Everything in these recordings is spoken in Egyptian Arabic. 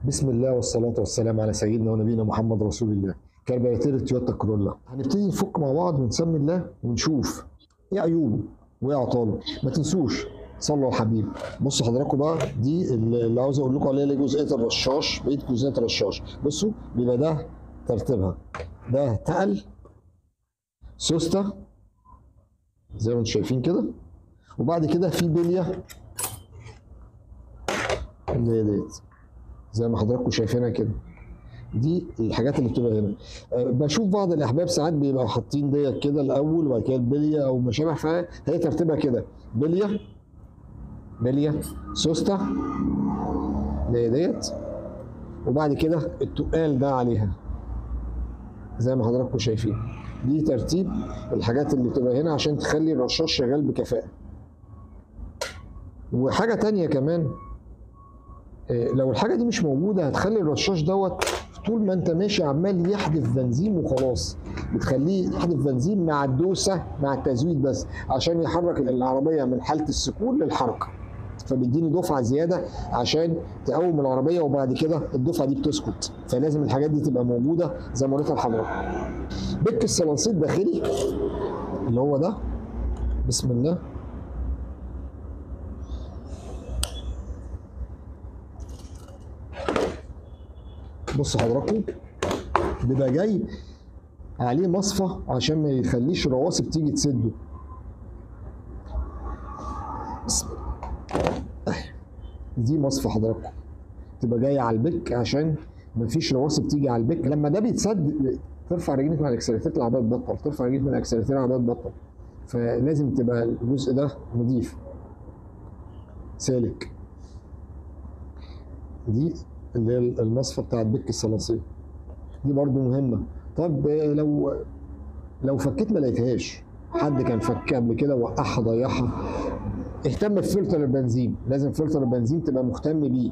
بسم الله والصلاة والسلام على سيدنا ونبينا محمد رسول الله كربياتير تويوتا كورولا هنبتدي نفك مع بعض ونسمي الله ونشوف ايه عيوبه وايه اعطاله ما تنسوش صلوا على الحبيب بصوا حضراتكم بقى دي اللي عاوز اقول لكم عليها اللي جزئيه الرشاش بقيه جزئيه الرشاش بصوا بيبقى ده ترتيبها ده تقل سوسته زي ما انتم شايفين كده وبعد كده في بليه اللي هي ديت زي ما حضراتكم شايفينها كده دي الحاجات اللي بتبقى هنا أه بشوف بعض الاحباب ساعات بيبقوا حاطين ديت كده الاول وبعد كده البليه او ما شابه فهي ترتيبها كده بليه بليه سوسته اللي هي ديت وبعد كده التقال ده عليها زي ما حضراتكم شايفين دي ترتيب الحاجات اللي بتبقى هنا عشان تخلي الرشاش شغال بكفاءه وحاجه تانية كمان لو الحاجه دي مش موجوده هتخلي الرشاش دوت طول ما انت ماشي عمال يحدف بنزين وخلاص بتخليه يحدف بنزين مع الدوسه مع التزويد بس عشان يحرك العربيه من حاله السكون للحركه فبيديني دفعه زياده عشان تقوم العربيه وبعد كده الدفعه دي بتسكت فلازم الحاجات دي تبقى موجوده زي ما قلت لحضرتك بك الصلانسيط الداخلي اللي هو ده بسم الله بص حضراتكم بيبقى جاي عليه مصفى عشان ما يخليش رواسب تيجي تسده بسم الله دي مصفى حضراتكم تبقى جايه على البك عشان ما فيش رواسب تيجي على البك لما ده بيتسد ترفع رجلك من الاكسلريتير العربيه تبطل ترفع رجلك من الاكسلريتير العربيه تبطل فلازم تبقى الجزء ده نظيف سالك دي اللي هي المصفى بتاعت بك الصلاصيه دي برضو مهمه طب لو لو فكيت ما لقيتهاش حد كان فك قبل كده وقعها ضيعها اهتم بفلتر البنزين لازم فلتر البنزين تبقى مهتم بيه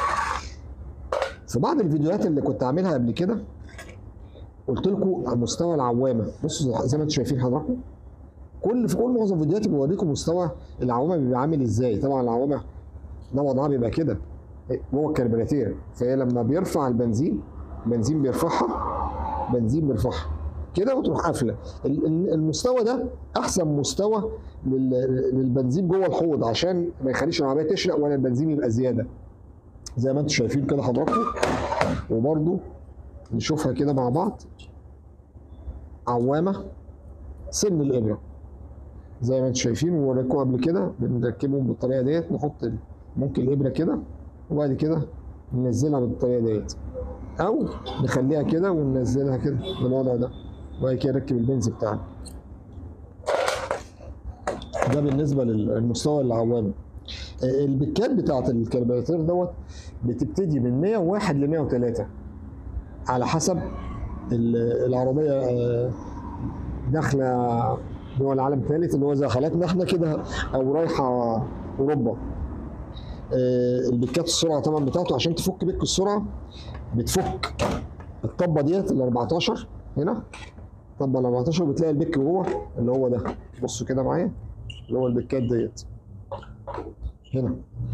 في بعض الفيديوهات اللي كنت عاملها قبل كده قلت لكم على مستوى العوامه بصوا زي ما انتم شايفين حضراتكم كل في كل معظم فيديوهاتي بوريكم مستوى العوامه بيبقى عامل ازاي طبعا العوامه ده وضعها بيبقى كده جوه الكربراتير فهي لما بيرفع البنزين بنزين بيرفعها بنزين بيرفعها كده وتروح قافله المستوى ده احسن مستوى للبنزين جوه الحوض عشان ما يخليش العربيه تشرق ولا البنزين يبقى زياده زي ما انتم شايفين كده حضراتكم وبرده نشوفها كده مع بعض عوامه سن الابره زي ما انتم شايفين ووريكم قبل كده بنركبهم بالطريقه ديت نحط ممكن الابره كده وبعد كده ننزلها بالطريقه ديت او نخليها كده وننزلها كده بالوضع ده وبعد كده نركب البنز بتاعنا ده بالنسبه للمستوى العوامي البكات بتاعت الكربيراتير دوت بتبتدي من 101 ل 103 على حسب العربيه داخله دول عالم ثالث اللي هو زي حالاتنا احنا كده او رايحه اوروبا البكات السرعه طبعا بتاعته عشان تفك بك السرعه بتفك الطبه ديت ال 14 هنا الطبه ال 14 بتلاقي البك جوه اللي هو ده بصوا كده معايا اللي هو البكات ديت هنا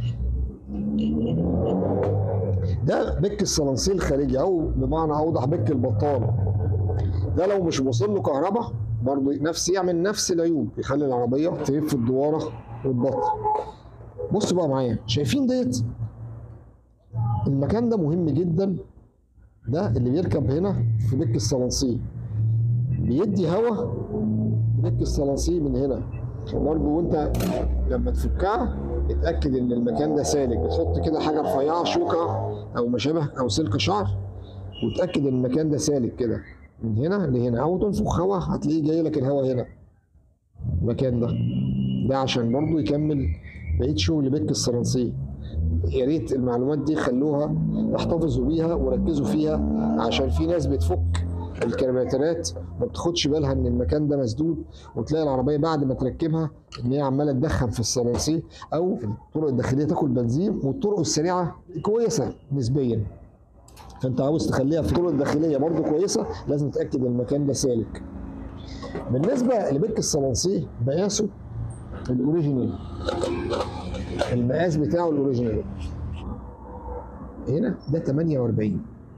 ده بك الصلانسيل الخارجي او بمعنى اوضح بك البطال ده لو مش واصل له كهرباء برضه نفس يعمل نفس العيوب يخلي العربيه تلف في الدواره وتبطل بصوا بقى معايا شايفين ديت المكان ده مهم جدا ده اللي بيركب هنا في بك الصلانسيه بيدي هواء بك الصلانسيه من هنا برضه وانت لما تفكها اتاكد ان المكان ده سالك بتحط كده حاجه رفيعه شوكه او ما شابه او سلك شعر وتاكد ان المكان ده سالك كده من هنا لهنا او تنفخ هواء هتلاقيه جاي لك الهواء هنا المكان ده ده عشان برضه يكمل بقيه شغل بك الصلانسيه يا ريت المعلومات دي خلوها احتفظوا بيها وركزوا فيها عشان في ناس بتفك الكربيراتورات ما بتاخدش بالها ان المكان ده مسدود وتلاقي العربيه بعد ما تركبها ان هي عماله تدخن في الصلانسيه او الطرق الداخليه تاكل بنزين والطرق السريعه كويسه نسبيا فانت عاوز تخليها في الطرق الداخليه برضو كويسه لازم تتاكد ان المكان ده سالك بالنسبه لبك الصلانسيه مقاسه الاوريجينال المقاس بتاعه الاوريجينال هنا ده 48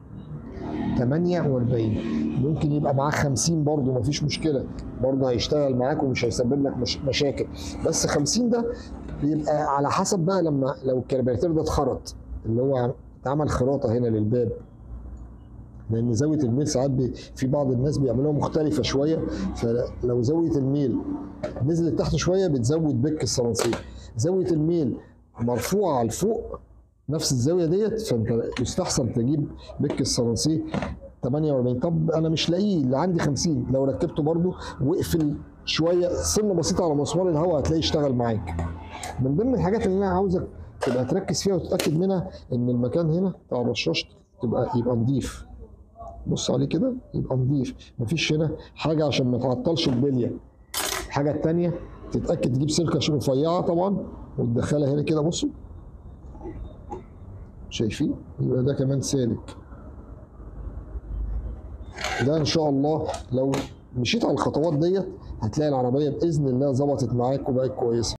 48 ممكن يبقى معاه 50 برضه مفيش مشكله برضه هيشتغل معاك ومش هيسبب لك مش مشاكل بس 50 ده بيبقى على حسب بقى لما لو الكربيراتير ده اتخرط اللي هو اتعمل خراطه هنا للباب لان زاويه الميل ساعات بي في بعض الناس بيعملوها مختلفه شويه فلو زاويه الميل نزلت تحت شويه بتزود بك الصراصير زاويه الميل مرفوعه لفوق نفس الزاويه ديت فانت يستحسن تجيب بك الصراصير 48 طب انا مش لاقيه اللي عندي 50 لو ركبته برضو واقفل شويه سنه بسيطه على مسمار الهواء هتلاقيه اشتغل معاك من ضمن الحاجات اللي انا عاوزك تبقى تركز فيها وتتاكد منها ان المكان هنا بتاع الرشاش تبقى يبقى نظيف بص عليه كده يبقى نظيف مفيش هنا حاجه عشان ما تعطلش البليه الحاجه التانيه تتاكد تجيب سلكه عشان رفيعه طبعا وتدخلها هنا كده بصوا شايفين يبقى ده كمان سالك ده ان شاء الله لو مشيت على الخطوات ديت هتلاقي العربيه باذن الله ظبطت معاك وبقت كويسه